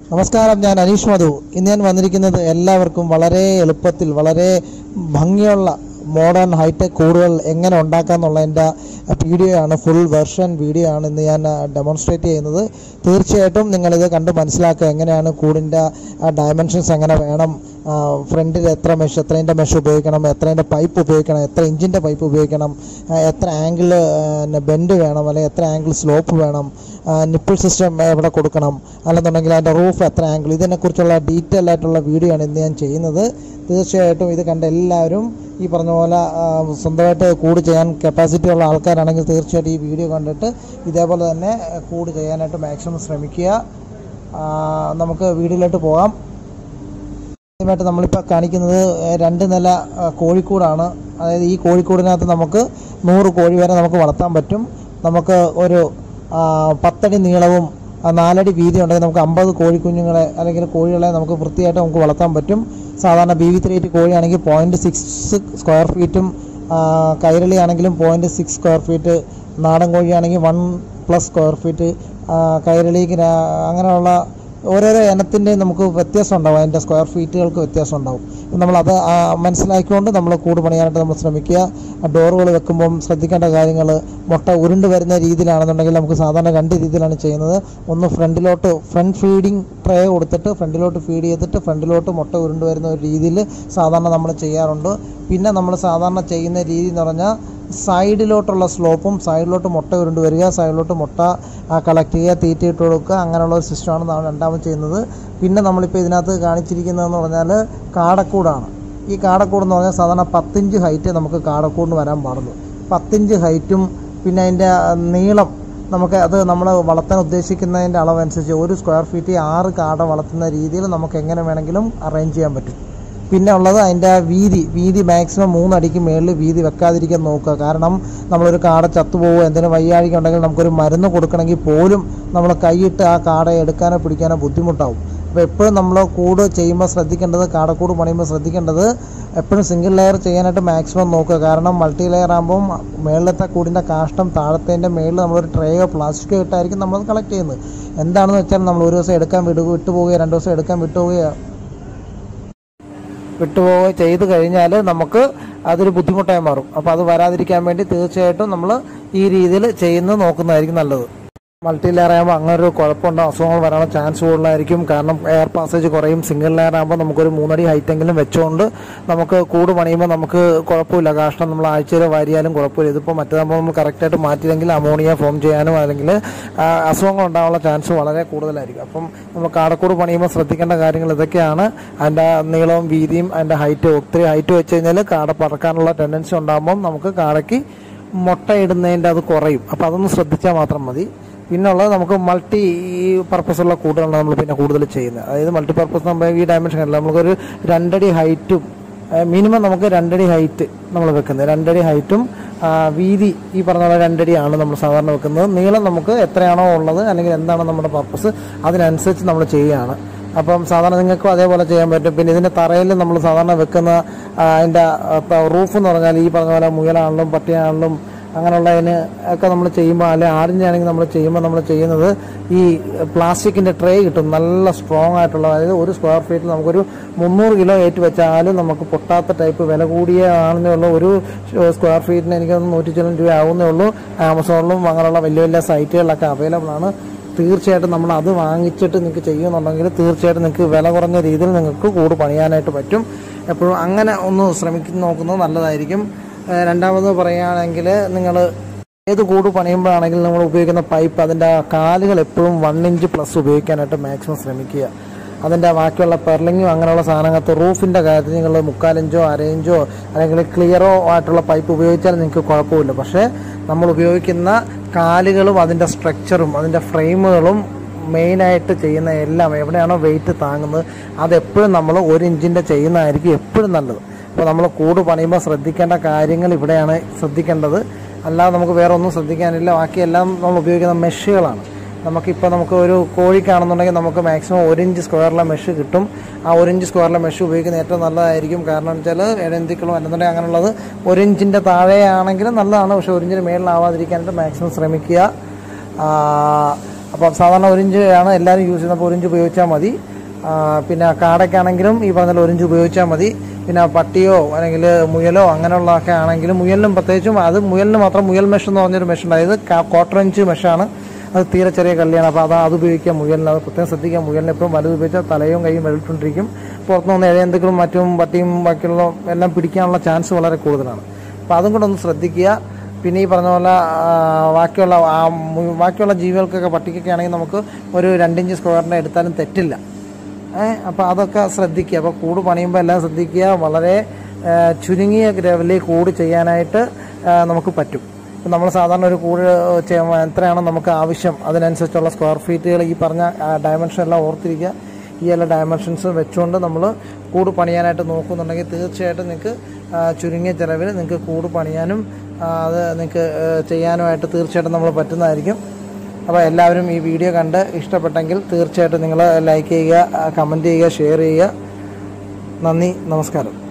നമസ്കാരം ഞാൻ അനീഷ് മധു ഇന്ന് ഞാൻ വന്നിരിക്കുന്നത് എല്ലാവർക്കും വളരെ എളുപ്പത്തിൽ വളരെ ഭംഗിയുള്ള മോഡേൺ ഹൈടെക് കൂടുകൾ എങ്ങനെ ഉണ്ടാക്കാമെന്നുള്ളതിൻ്റെ വീഡിയോ ആണ് ഫുൾ വെർഷൻ വീഡിയോ ആണ് ഇന്ന് ഞാൻ ഡെമോൺസ്ട്രേറ്റ് ചെയ്യുന്നത് തീർച്ചയായിട്ടും നിങ്ങളിത് കണ്ട് മനസ്സിലാക്കുക എങ്ങനെയാണ് കൂടിൻ്റെ ഡയമെൻഷൻസ് എങ്ങനെ വേണം ഫ്രണ്ടിൽ എത്ര മെഷ് എത്രേൻ്റെ മെഷ് ഉപയോഗിക്കണം എത്രേൻ്റെ പൈപ്പ് ഉപയോഗിക്കണം എത്ര ഇഞ്ചിൻ്റെ പൈപ്പ് ഉപയോഗിക്കണം ആ, എത്ര ആംഗിൾ ബെൻഡ് വേണം അല്ലെങ്കിൽ എത്ര ആംഗിൾ സ്ലോപ്പ് വേണം നിപ്പിൾ സിസ്റ്റം എവിടെ കൊടുക്കണം അല്ലെന്നുണ്ടെങ്കിൽ അതിൻ്റെ റൂഫ് എത്ര ആംഗിൾ ഇതിനെക്കുറിച്ചുള്ള ഡീറ്റെയിൽ ആയിട്ടുള്ള വീഡിയോ ആണ് ഇന്ന് ഞാൻ ചെയ്യുന്നത് തീർച്ചയായിട്ടും ഇത് കണ്ട എല്ലാവരും ഈ പറഞ്ഞ പോലെ ആ, സ്വന്തമായിട്ട് കൂട് ചെയ്യാൻ കപ്പാസിറ്റി ഉള്ള ആൾക്കാരാണെങ്കിൽ തീർച്ചയായിട്ടും ഈ വീഡിയോ കണ്ടിട്ട് ഇതേപോലെ തന്നെ ആ, കൂട് ചെയ്യാനായിട്ട് മാക്സിമം ശ്രമിക്കുക ആ, നമുക്ക് വീഡിയോയിലോട്ട് പോകാം ആദ്യമായിട്ട് നമ്മളിപ്പോൾ കാണിക്കുന്നത് ഏഹ്, രണ്ട് നില ആ, കോഴിക്കൂടാണ് അതായത് ഈ കോഴിക്കൂടിനകത്ത് നമുക്ക് നൂറ് കോഴി വരെ നമുക്ക് വളർത്താൻ പറ്റും നമുക്ക് ഒരു ആ, പത്തടി നീളവും ആ, നാലടി വീതി ഉണ്ടെങ്കിൽ നമുക്ക് അമ്പത് കോഴിക്കുഞ്ഞുങ്ങളെ അല്ലെങ്കിൽ കോഴികളെ നമുക്ക് വൃത്തിയായിട്ട് നമുക്ക് വളർത്താൻ പറ്റും സാധാരണ ബി വി ത്രീ എയ്റ്റ് കോഴിയാണെങ്കിൽ പോയിൻറ്റ് സിക്സ് സ്ക്വയർ ഫീറ്റും ആ, കൈരളി ആണെങ്കിലും പോയിൻറ്റ് സിക്സ് സ്ക്വയർ ഫീറ്റ് നാടൻ കോഴിയാണെങ്കിൽ വൺ പ്ലസ് സ്ക്വയർ ഫീറ്റ് ആ, കൈരളിക്ക് ര- അങ്ങനെയുള്ള ഓരോരോ ഇനത്തിൻ്റെ നമുക്ക് വ്യത്യാസം ഉണ്ടാവും അതിൻ്റെ സ്ക്വയർ ഫീറ്റുകൾക്ക് വ്യത്യാസം ഉണ്ടാവും നമ്മളത് ആ, മനസ്സിലാക്കിക്കൊണ്ട് നമ്മൾ കൂട് പണിയാനായിട്ട് നമ്മൾ ശ്രമിക്കുക ഡോറുകൾ വെക്കുമ്പം ശ്രദ്ധിക്കേണ്ട കാര്യങ്ങൾ മുട്ട ഉരുണ്ട് വരുന്ന രീതിയിലാണെന്നുണ്ടെങ്കിൽ നമുക്ക് സാധാരണ രണ്ട് രീതിയിലാണ് ചെയ്യുന്നത് ഒന്ന് ഫ്രണ്ടിലോട്ട് ഫ്രണ്ട് ഫീഡിങ് ട്രേ കൊടുത്തിട്ട് ഫ്രണ്ടിലോട്ട് ഫീഡ് ചെയ്തിട്ട് ഫ്രണ്ടിലോട്ട് മുട്ട ഉരുണ്ട് വരുന്ന ഒരു രീതിയിൽ സാധാരണ നമ്മൾ ചെയ്യാറുണ്ട് പിന്നെ നമ്മൾ സാധാരണ ചെയ്യുന്ന രീതി എന്ന് പറഞ്ഞാൽ സൈഡിലോട്ടുള്ള സ്ലോപ്പും സൈഡിലോട്ട് മുട്ട ഉരുണ്ട് വരിക സൈഡിലോട്ട് മുട്ട കളക്ട് ചെയ്യുക തീറ്റ ഇട്ട് കൊടുക്കുക അങ്ങനെയുള്ള ഒരു സിസ്റ്റമാണ് നമ്മൾ രണ്ടാമത് ചെയ്യുന്നത് പിന്നെ നമ്മളിപ്പോൾ ഇതിനകത്ത് കാണിച്ചിരിക്കുന്നതെന്ന് പറഞ്ഞാൽ കാടക്കൂടാണ് ഈ കാടക്കൂട് എന്ന് പറഞ്ഞാൽ സാധാരണ പത്തിഞ്ച് ഹൈറ്റ് നമുക്ക് കാടക്കൂടിന് വരാൻ പാടുള്ളൂ പത്തിഞ്ച് ഹൈറ്റും പിന്നെ അതിൻ്റെ നീളം നമുക്ക് അത് നമ്മൾ വളർത്താൻ ഉദ്ദേശിക്കുന്നതിൻ്റെ അളവനുസരിച്ച് ഒരു സ്ക്വയർ ഫീറ്റ് ആറ് കാട വളർത്തുന്ന രീതിയിൽ നമുക്ക് എങ്ങനെ വേണമെങ്കിലും അറേഞ്ച് ചെയ്യാൻ പറ്റും പിന്നെ ഉള്ളത് അതിൻ്റെ വീതി വീതി മാക്സിമം മൂന്നടിക്ക് മേളിൽ വീതി വെക്കാതിരിക്കാൻ നോക്കുക കാരണം നമ്മളൊരു കാട ചത്തുപോകുമോ എന്തെങ്കിലും വയ്യാഴിക ഉണ്ടെങ്കിൽ നമുക്കൊരു മരുന്ന് കൊടുക്കണമെങ്കിൽ പോലും നമ്മൾ കൈയിട്ട് ആ കാടയെ എടുക്കാനോ പിടിക്കാനോ ബുദ്ധിമുട്ടാവും അപ്പോൾ എപ്പോഴും നമ്മൾ കൂട് ചെയ്യുമ്പോൾ ശ്രദ്ധിക്കേണ്ടത് കാടക്കൂട് പണിയുമ്പോൾ ശ്രദ്ധിക്കേണ്ടത് എപ്പോഴും സിംഗിൾ ലെയർ ചെയ്യാനായിട്ട് മാക്സിമം നോക്കുക കാരണം മൾട്ടി ലെയർ ആകുമ്പം മേളിലത്തെ കൂടിൻ്റെ കാഷ്ടം താഴത്തേൻ്റെ മേളിൽ നമ്മളൊരു ട്രേയോ പ്ലാസ്റ്റിക്കോ ഇട്ടായിരിക്കും നമ്മളത് കളക്ട് ചെയ്യുന്നത് എന്താണെന്ന് വെച്ചാൽ നമ്മൾ ഒരു ദിവസം എടുക്കാൻ വിടു വിട്ടുപോവുകയോ രണ്ട് ദിവസം എടുക്കാൻ വിട്ടുപോവുകയോ വിട്ടുപോവുകയോ ചെയ്ത് കഴിഞ്ഞാൽ നമുക്ക് അതൊരു ബുദ്ധിമുട്ടായി മാറും അപ്പോൾ അത് വരാതിരിക്കാൻ വേണ്ടി തീർച്ചയായിട്ടും നമ്മൾ ഈ രീതിയിൽ ചെയ്യുന്നത് നോക്കുന്നതായിരിക്കും നല്ലത് മൾട്ടി ലെയർ ആകുമ്പോൾ അങ്ങനെ ഒരു കുഴപ്പമുണ്ടോ അസുഖങ്ങൾ വരാനുള്ള ചാൻസ് കൂടുതലായിരിക്കും കാരണം എയർ പാസേജ് കുറയും സിംഗിൾ ലെയർ ആകുമ്പോൾ നമുക്കൊരു മൂന്നടി ഹൈറ്റെങ്കിലും വെച്ചുകൊണ്ട് നമുക്ക് കൂട് പണിയുമ്പോൾ നമുക്ക് കുഴപ്പമില്ല കാഷ്ടം നമ്മൾ ആഴ്ചയിൽ വാരിയാലും കുഴപ്പമില്ല ഇതിപ്പോൾ മറ്റേതാകുമ്പോൾ നമ്മൾ കറക്റ്റായിട്ട് മാറ്റിയില്ലെങ്കിൽ അമോണിയ ഫോം ചെയ്യാനും അല്ലെങ്കിൽ ആ, അസുഖങ്ങൾ ഉണ്ടാകാനുള്ള ചാൻസ് വളരെ കൂടുതലായിരിക്കും അപ്പം നമ്മൾ കാടക്കൂട് പണിയുമ്പോൾ ശ്രദ്ധിക്കേണ്ട കാര്യങ്ങൾ ഇതൊക്കെയാണ് അതിൻ്റെ നീളവും വീതിയും അതിൻ്റെ ഹൈറ്റ് ഒത്തിരി ഹൈറ്റ് വെച്ച് കഴിഞ്ഞാൽ കാട പറക്കാനുള്ള ടെൻഡൻസി ഉണ്ടാകുമ്പം നമുക്ക് കാടയ്ക്ക് മുട്ടയിടുന്നതിൻ്റെ അത് കുറയും അപ്പോൾ അതൊന്ന് ശ്രദ്ധിച്ചാൽ മാത്രം മതി പിന്നെ ഉള്ളത് നമുക്ക് മൾട്ടി പർപ്പസ് ഉള്ള കൂടുകളാണ് നമ്മൾ പിന്നെ കൂടുതൽ ചെയ്യുന്നത് അതായത് മൾട്ടി പർപ്പസ് നമ്മൾ ഈ ഡയമെൻഷൻ അല്ല നമുക്കൊരു രണ്ടടി ഹൈറ്റും മിനിമം നമുക്ക് രണ്ടടി ഹൈറ്റ് നമ്മൾ വെക്കുന്നത് രണ്ടടി ഹൈറ്റും ആ, വീതി ഈ പറഞ്ഞ പോലെ രണ്ടടിയാണ് നമ്മൾ സാധാരണ വെക്കുന്നത് നീളം നമുക്ക് എത്രയാണോ ഉള്ളത് അല്ലെങ്കിൽ എന്താണ് നമ്മുടെ പർപ്പസ് അതിനനുസരിച്ച് നമ്മൾ ചെയ്യുകയാണ് അപ്പം സാധാരണ നിങ്ങൾക്കും അതേപോലെ ചെയ്യാൻ പറ്റും പിന്നെ ഇതിൻ്റെ തറയിൽ നമ്മൾ സാധാരണ വെക്കുന്ന ആ, അതിൻ്റെ റൂഫ് എന്ന് പറഞ്ഞാൽ ഈ പറഞ്ഞ പോലെ മുയലാണെങ്കിലും പട്ടിയാണെങ്കിലും അങ്ങനെയുള്ളതിന് ഒക്കെ നമ്മൾ ചെയ്യുമ്പോൾ അല്ലെ ആടിൻ്റെ ആണെങ്കിൽ നമ്മൾ ചെയ്യുമ്പോൾ നമ്മൾ ചെയ്യുന്നത് ഈ പ്ലാസ്റ്റിക്കിൻ്റെ ട്രേ കിട്ടും നല്ല സ്ട്രോങ് ആയിട്ടുള്ള അതായത് ഒരു സ്ക്വയർ ഫീറ്റിൽ നമുക്കൊരു മുന്നൂറ് കിലോ ഏറ്റ് വെച്ചാലും നമുക്ക് പൊട്ടാത്ത ടൈപ്പ് വില കൂടിയ ആണെന്നേ ഉള്ളൂ ഒരു സ്ക്വയർ ഫീറ്റിന് എനിക്ക് നൂറ്റി ചിലം രൂപ ആവുന്നേ ഉള്ളൂ ആമസോണിലും അങ്ങനെയുള്ള വലിയ വലിയ സൈറ്റുകളിലൊക്കെ അവൈലബിൾ ആണ് തീർച്ചയായിട്ടും നമ്മൾ അത് വാങ്ങിച്ചിട്ട് നിങ്ങൾക്ക് ചെയ്യുന്നുണ്ടെങ്കിൽ തീർച്ചയായിട്ടും നിങ്ങൾക്ക് വില കുറഞ്ഞ രീതിയിൽ നിങ്ങൾക്ക് കൂട് പണിയാനായിട്ട് പറ്റും എപ്പോഴും അങ്ങനെ ഒന്ന് ശ്രമിക്കുന്ന നോക്കുന്നത് നല്ലതായിരിക്കും ഏഹ് രണ്ടാമത് പറയുകയാണെങ്കിൽ നിങ്ങൾ ഏത് കൂട് പണിയുമ്പോഴാണെങ്കിൽ നമ്മൾ ഉപയോഗിക്കുന്ന പൈപ്പ് അതിൻ്റെ കാലുകൾ എപ്പോഴും വൺ ഇഞ്ച് പ്ലസ് ഉപയോഗിക്കാനായിട്ട് മാക്സിമം ശ്രമിക്കുക അതിൻ്റെ ബാക്കിയുള്ള പെർലിങ്ങും അങ്ങനെയുള്ള സാധനങ്ങൾക്ക് റൂഫിൻ്റെ കാര്യത്തിൽ നിങ്ങൾ മുക്കാലിഞ്ചോ അരയിഞ്ചോ അല്ലെങ്കിൽ ക്ലിയറോ ആയിട്ടുള്ള പൈപ്പ് ഉപയോഗിച്ചാൽ നിങ്ങൾക്ക് കുഴപ്പമില്ല പക്ഷേ നമ്മൾ ഉപയോഗിക്കുന്ന കാലുകളും അതിൻ്റെ സ്ട്രക്ചറും അതിൻ്റെ ഫ്രെയിമുകളും മെയിനായിട്ട് ചെയ്യുന്ന എല്ലാം എവിടെയാണോ വെയിറ്റ് താങ്ങുന്നത് അതെപ്പോഴും നമ്മൾ ഒരു ഇഞ്ചിൻ്റെ ചെയ്യുന്നതായിരിക്കും എപ്പോഴും നല്ലത് അപ്പോൾ നമ്മൾ കൂട് പണിയുമ്പോൾ ശ്രദ്ധിക്കേണ്ട കാര്യങ്ങൾ ഇവിടെയാണ് ശ്രദ്ധിക്കേണ്ടത് അല്ലാതെ നമുക്ക് വേറെ ഒന്നും ശ്രദ്ധിക്കാനില്ല ബാക്കിയെല്ലാം നമ്മൾ ഉപയോഗിക്കുന്ന മെഷുകളാണ് നമുക്കിപ്പോൾ നമുക്ക് ഒരു കോഴിക്കാണെന്നുണ്ടെങ്കിൽ നമുക്ക് മാക്സിമം ഒരു ഇഞ്ച് സ്ക്വയറിലെ മെഷ് കിട്ടും ആ ഒരു ഇഞ്ച് സ്ക്വയറിലെ മെഷ് ഉപയോഗിക്കുന്നത് ഏറ്റവും നല്ലതായിരിക്കും കാരണം എന്ന് വെച്ചാൽ ഇഴന്തിക്കളും അല്ലെന്നുണ്ടെങ്കിൽ അങ്ങനെയുള്ളത് ഒരു ഇഞ്ചിൻ്റെ താഴെയാണെങ്കിലും നല്ലതാണ് പക്ഷേ ഒരു ഇഞ്ചിന് മേളിലാവാതിരിക്കാനായിട്ട് മാക്സിമം ശ്രമിക്കുക ആ, അപ്പോൾ സാധാരണ ഒരു ഇഞ്ച് ആണ് എല്ലാവരും യൂസ് ചെയ്യുന്നത് അപ്പോൾ ഒരു ഇഞ്ച് ഉപയോഗിച്ചാൽ മതി ആ, പിന്നെ കാടയ്ക്കാണെങ്കിലും ഈ പറഞ്ഞ ഒരു ഇഞ്ച് ഉപയോഗിച്ചാൽ മതി പിന്നെ പട്ടിയോ അല്ലെങ്കിൽ മുയലോ അങ്ങനെയുള്ളതൊക്കെ ആണെങ്കിലും മുയലിനും പ്രത്യേകിച്ചും അത് മുയലിന് മാത്രം മുയൽ മെഷ് എന്ന് പറഞ്ഞൊരു മെഷ് ഉണ്ട് അതായത് ക്വാർട്ടർ ഇഞ്ച് മെഷാണ് അത് തീരെ ചെറിയ കള്ളിയാണ് അപ്പോൾ അത് അത് ഉപയോഗിക്കാം മുയലിന് അത് പ്രത്യേകം ശ്രദ്ധിക്കാം മുയലിന് എപ്പോഴും വലുത് ഉപയോഗിച്ചാൽ തലയും കൈയും വെളിട്ടുകൊണ്ടിരിക്കും പുറത്തുനിന്ന് വന്ന ഇഴയന്തുക്കളും മറ്റും പട്ടിയും ബാക്കിയുള്ള എല്ലാം പിടിക്കാനുള്ള ചാൻസ് വളരെ കൂടുതലാണ് അപ്പോൾ അതും കൂടെ ഒന്ന് ശ്രദ്ധിക്കുക പിന്നെ ഈ പറഞ്ഞ പോലെ ആ, ബാക്കിയുള്ള ആ മു- ബാക്കിയുള്ള ജീവികൾക്കൊക്കെ പട്ടിക്കൊക്കെ ആണെങ്കിൽ നമുക്ക് ഒരു രണ്ടിഞ്ച് സ്ക്വയറിൻ്റെ എടുത്താലും തെറ്റില്ല ഏഹ് അപ്പോൾ അതൊക്കെ ശ്രദ്ധിക്കുക അപ്പോൾ കൂട് പണിയുമ്പോൾ എല്ലാം ശ്രദ്ധിക്കുക വളരെ ആ, ചുരുങ്ങിയ ലെവലിൽ കൂട് ചെയ്യാനായിട്ട് ആ, നമുക്ക് പറ്റും ഇപ്പം നമ്മൾ സാധാരണ ഒരു കൂട് ചെയ്യുമ്പോൾ എത്രയാണോ നമുക്ക് ആവശ്യം അതിനനുസരിച്ചുള്ള സ്ക്വയർ ഫീറ്റുകൾ ഈ പറഞ്ഞ ഡയമെൻഷൻ എല്ലാം ഓർത്തിരിക്കുക ഈ എല്ലാ ഡയമെൻഷൻസ് വെച്ചുകൊണ്ട് നമ്മൾ കൂട് പണിയാനായിട്ട് നോക്കുന്നുണ്ടെങ്കിൽ തീർച്ചയായിട്ടും നിങ്ങൾക്ക് ആ, ചുരുങ്ങിയ ചിലവിൽ നിങ്ങൾക്ക് കൂട് പണിയാനും ആ, അത് നിങ്ങൾക്ക് ആ, ചെയ്യാനുമായിട്ട് തീർച്ചയായിട്ടും നമ്മൾ പറ്റുന്നതായിരിക്കും അപ്പോൾ എല്ലാവരും ഈ വീഡിയോ കണ്ട് ഇഷ്ടപ്പെട്ടെങ്കിൽ തീർച്ചയായിട്ടും നിങ്ങൾ ലൈക്ക് ചെയ്യുക കമൻറ്റ് ചെയ്യുക ഷെയർ ചെയ്യുക നന്ദി നമസ്കാരം